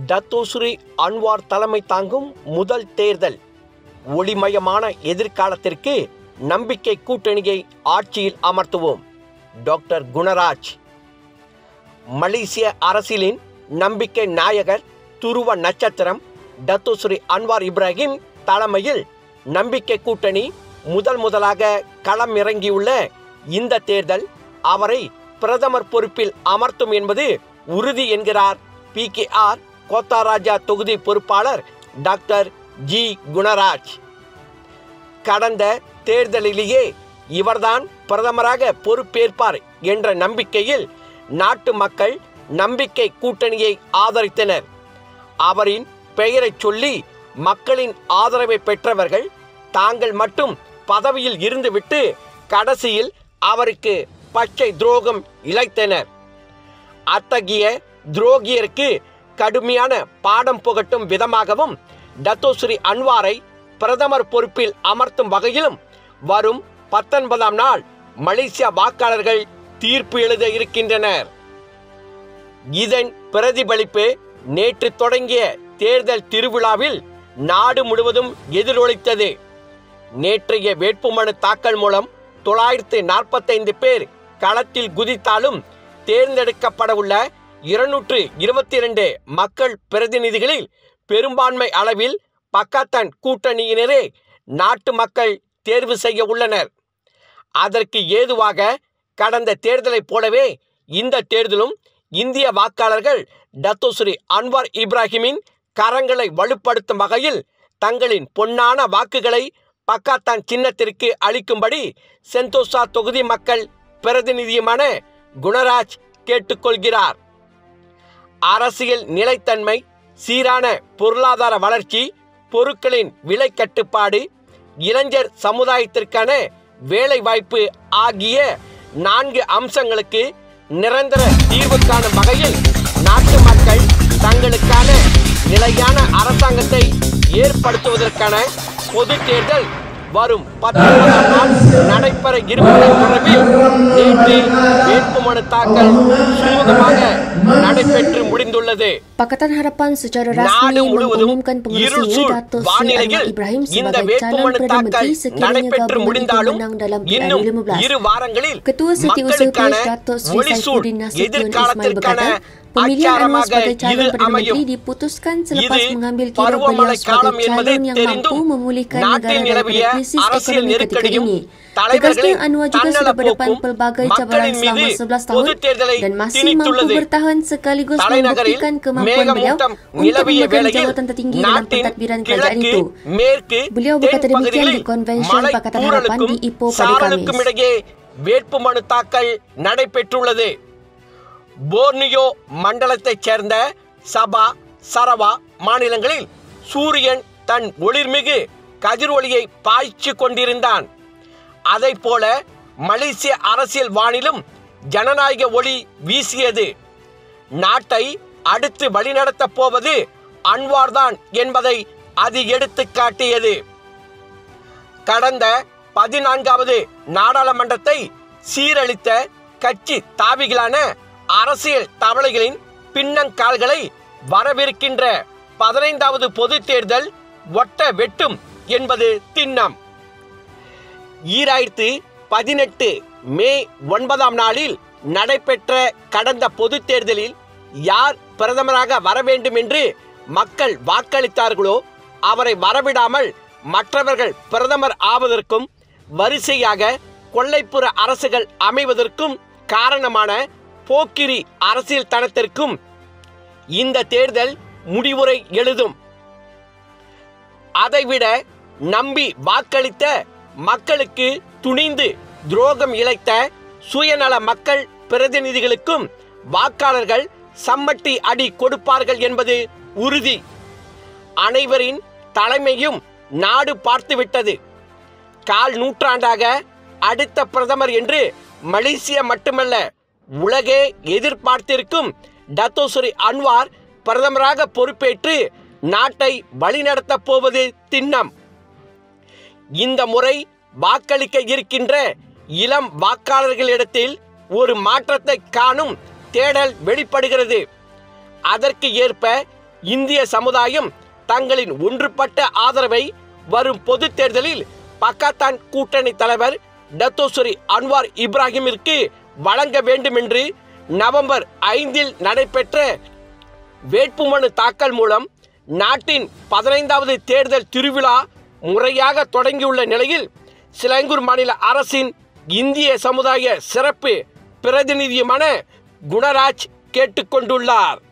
Datuk Seri Anwar தலைமை தாங்கும் முதல் தேர்தல் ஒளிமயமான எதிர்காலத்திற்கு நம்பிக்கை கூட்டணியை ஆட்சியில் அமர்த்துவோம் டாக்டர் குணராஜ் மலேசிய அரசியலின் நம்பிக்கை நாயகர் துருவ நட்சத்திரம் டத்தோஸ்ரீ அன்வார் இப்ராஹிம் தலைமையில் நம்பிக்கை கூட்டணி முதல் முதலாக களம் இறங்கியுள்ள இந்த தேர்தல் அவரை பிரதமர் பொறுப்பில் அமர்த்தும் என்பது உறுதி என்கிறார் பி கே ஆர் கோத்தாராஜா தொகுதி பொறுப்பாளர் டாக்டர் ஜி குணராஜ் கடந்த தேர்தலிலேயே இவர்தான் பிரதமராக பொறுப்பேற்பார் என்ற நம்பிக்கையில் நாட்டு மக்கள் நம்பிக்கை கூட்டணியை ஆதரித்தனர் அவரின் பெயரைச் சொல்லி மக்களின் ஆதரவை பெற்றவர்கள் தாங்கள் மட்டும் பதவியில் இருந்துவிட்டு கடைசியில் அவருக்கு பச்சை துரோகம் இழைத்தனர் அத்தகைய துரோகியருக்கு கடுமையான பாடம் புகட்டும் விதமாகவும் டத்தோஸ்ரீ அன்வாரை பிரதமர் பொறுப்பில் அமர்த்தும் வகையிலும் வரும் பத்தொன்பதாம் நாள் மலேசியா வாக்காளர்கள் தீர்ப்பு எழுத இருக்கின்றனர் இதன் பிரதிபலிப்பு நேற்று தொடங்கிய தேர்தல் திருவிழாவில் நாடு முழுவதும் எதிரொலித்தது நேற்றைய வேட்புமனு தாக்கல் மூலம் தொள்ளாயிரத்து நாற்பத்தைந்து பேர் களத்தில் குதித்தாலும் தேர்ந்தெடுக்கப்படவுள்ள இருநூற்று இருபத்தி இரண்டு மக்கள் பிரதிநிதிகளில் பெரும்பான்மை அளவில் பக்காத்தான் கூட்டணியினரே நாட்டு மக்கள் தேர்வு செய்ய உள்ளனர் அதற்கு ஏதுவாக கடந்த தேர்தலைப் போலவே இந்த தேர்தலும் இந்திய வாக்காளர்கள் டத்தோஸ்ரீ அன்வார் இப்ராஹிமின் கரங்களை வலுப்படுத்தும் வகையில் தங்களின் பொன்னான வாக்குகளை பக்காத்தான் சின்னத்திற்கு அளிக்கும்படி செந்தோசா தொகுதி மக்கள் பிரதிநிதியுமான குணராஜ் கேட்டுக்கொள்கிறார் அரசியல் நிலைத்தன்மை சீரான பொருளாதார வளர்ச்சி பொருட்களின் விலை கட்டுப்பாடு இளைஞர் சமுதாயத்திற்கான வேலை வாய்ப்பு ஆகிய நான்கு அம்சங்களுக்கு நிரந்தர தீர்வு காணும் வகையில் நாட்டு மக்கள் தங்களுக்கான நிலையான அரசாங்கத்தை ஏற்படுத்துவதற்கான பொது தேர்தல் வரும் பத்தொன்பதாம் நாள் நடைபெற இருப்பதை தொடர்பில் நேற்று வேட்புமனு தாக்கல் சுமூகமாக நடைபெற்று முடிந்துள்ளது Pakatan Harapan secara நாடு rasmi முழுவதும் mengumumkan இருள் pengerusinya சூழ் Datuk Seri வானிலையில் Anwar Ibrahim இந்த sebagai calon வேட்புமனு Perdana தாக்கல் Menteri sekiranya நடைபெற்று gabungan itu முடிந்தாலும் menang dalam இன்னும் PRU 15. இரு வாரங்களில் Ketua Setiausaha மக்களுக்கான PES Datuk Seri ஒளிசூழ் Saifuddin Nasution Ismail எதிர்காலத்திற்கான berkata, pemilihan Anwar அச்சாரமாக sebagai இது calon Perdana அமையும் Menteri diputuskan selepas இது mengambil kira பருவமழை beliau காலம் sebagai என்பது calon yang mampu தெரிந்தும் memulihkan நாட்டில் negara நிலவிய daripada krisis அரசியல் ekonomi ketika நெருக்கடியும் ini. தலைவர்களின் Tegasnya Anwar juga sudah berdepan தன்னலப்போக்கும் pelbagai cabaran மக்களின் மீது selama 11 பொது tahun தேர்தலை dan masih mampu திணித்துள்ளது bertahan sekaligus தலைநகரில் membuktikan kemampuan beliau மேகமூட்டம் untuk நிலவிய memegang வேளையில் jawatan tertinggi dalam நாட்டின் pentadbiran kerajaan கிழக்கு itu. மேற்கு Beliau தென் berkata demikian di பகுதிகளில் konvensyen மழை Pakatan Harapan தூறலுக்கும் di Ipoh pada சாரலுக்கும் Khamis. இடையே வேட்புமனு தாக்கல் நடைபெற்றுள்ளது போர்னியோ மண்டலத்தைச் சேர்ந்த சபா சரவா மாநிலங்களில் சூரியன் தன் ஒளிர்மிகு கதிரொளியை பாய்ச்சி கொண்டிருந்தான் அதைப் போல மலேசிய அரசியல் வானிலும் ஜனநாயக ஒளி வீசியது நாட்டை அடுத்து வழிநடத்தப் போவது அன்வார்தான் என்பதை அது எடுத்துக் காட்டியது கடந்த பதினான்காவது நாடாளுமன்றத்தை சீரழித்த கட்சி தாவிகளான அரசியல் தவளைகளின் பின்னங்கால்களை வரவிருக்கின்ற பதினைந்தாவது பொது தேர்தல் ஒட்ட வெட்டும் என்பது திண்ணம் ஈராயிரத்து பதினெட்டு மே ஒன்பதாம் நாளில் நடைபெற்ற கடந்த பொது தேர்தலில் யார் பிரதமராக வர வேண்டும் என்று மக்கள் வாக்களித்தார்களோ அவரை வரவிடாமல் மற்றவர்கள் பிரதமர் ஆவதற்கும் வரிசையாக கொள்ளைப்புற அரசுகள் அமைவதற்கும் காரணமான போக்கிரி அரசியல் தனத்திற்கும் இந்த தேர்தல் முடிவுரை எழுதும் அதைவிட நம்பி வாக்களித்த மக்களுக்கு துணிந்து துரோகம் இழைத்த சுயநல மக்கள் பிரதிநிதிகளுக்கும் வாக்காளர்கள் சம்மட்டி அடி கொடுப்பார்கள் என்பது உறுதி அனைவரின் தலைமையும் நாடு பார்த்துவிட்டது கால் நூற்றாண்டாக அடுத்த பிரதமர் என்று மலேசியா மட்டுமல்ல உலகே எதிர்பார்த்திருக்கும் டத்தோஸ்ரீ அன்வார் பிரதமராக பொறுப்பேற்று நாட்டை வழிநடத்தப் போவது திண்ணம் இந்த முறை வாக்களிக்க இருக்கின்ற இளம் வாக்காளர்களிடத்தில் ஒரு மாற்றத்தை காணும் தேடல் வெளிப்படுகிறது அதற்கு ஏற்ப இந்திய சமுதாயம் தங்களின் ஒன்றுபட்ட ஆதரவை வரும் பொது தேர்தலில் பக்காத்தான் கூட்டணி தலைவர் டத்தோஸ்வரி அன்வார் இப்ராஹிமிற்கு வழங்க வேண்டும் என்று நவம்பர் ஐந்தில் நடைபெற்ற வேட்புமனு தாக்கல் மூலம் நாட்டின் பதினைந்தாவது தேர்தல் திருவிழா முறையாக தொடங்கியுள்ள நிலையில் சிலங்கூர் மாநில அரசின் இந்திய சமுதாய சிறப்பு பிரதிநிதியுமான குணராஜ் கேட்டுக்கொண்டுள்ளார்